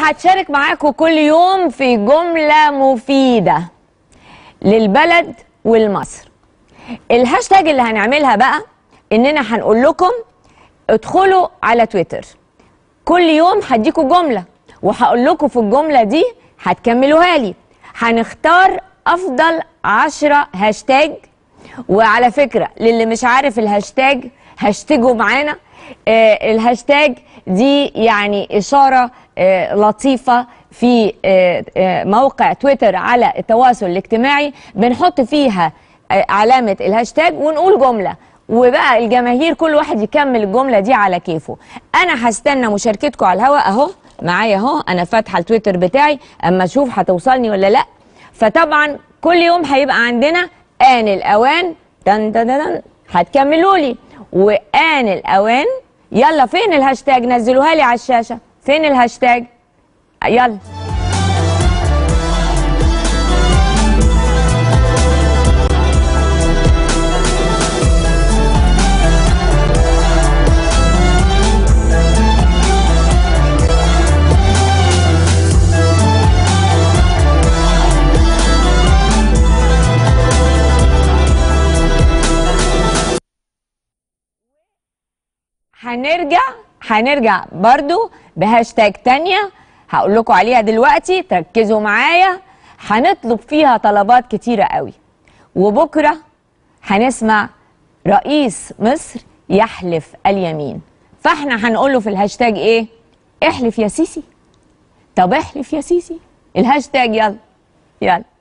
هتشارك معاكم كل يوم في جملة مفيدة للبلد والمصر الهاشتاج اللي هنعملها بقى اننا هنقول لكم ادخلوا على تويتر كل يوم هديكوا جملة وهقول لكم في الجملة دي هتكملوها لي هنختار افضل عشرة هاشتاج وعلى فكرة للي مش عارف الهاشتاج هاشتاجوا معانا آه الهاشتاج دي يعني إشارة آه لطيفة في آه آه موقع تويتر على التواصل الاجتماعي بنحط فيها آه علامة الهاشتاج ونقول جملة وبقى الجماهير كل واحد يكمل الجملة دي على كيفه أنا هستنى مشاركتكم على الهواء أهو معايا أهو أنا فاتحة التويتر بتاعي أما أشوف هتوصلني ولا لأ فطبعا كل يوم هيبقى عندنا آن الأوان دن دن دن هتكملوا لي وآن الأوان يلا فين الهاشتاج نزلوها لي على الشاشة فين الهاشتاج يلا هنرجع هنرجع برضو بهاشتاج تانية هقول لكم عليها دلوقتي تركزوا معايا هنطلب فيها طلبات كتيرة قوي وبكرة هنسمع رئيس مصر يحلف اليمين فاحنا هنقول له في الهاشتاج ايه احلف يا سيسي طب احلف يا سيسي الهاشتاج يلا يلا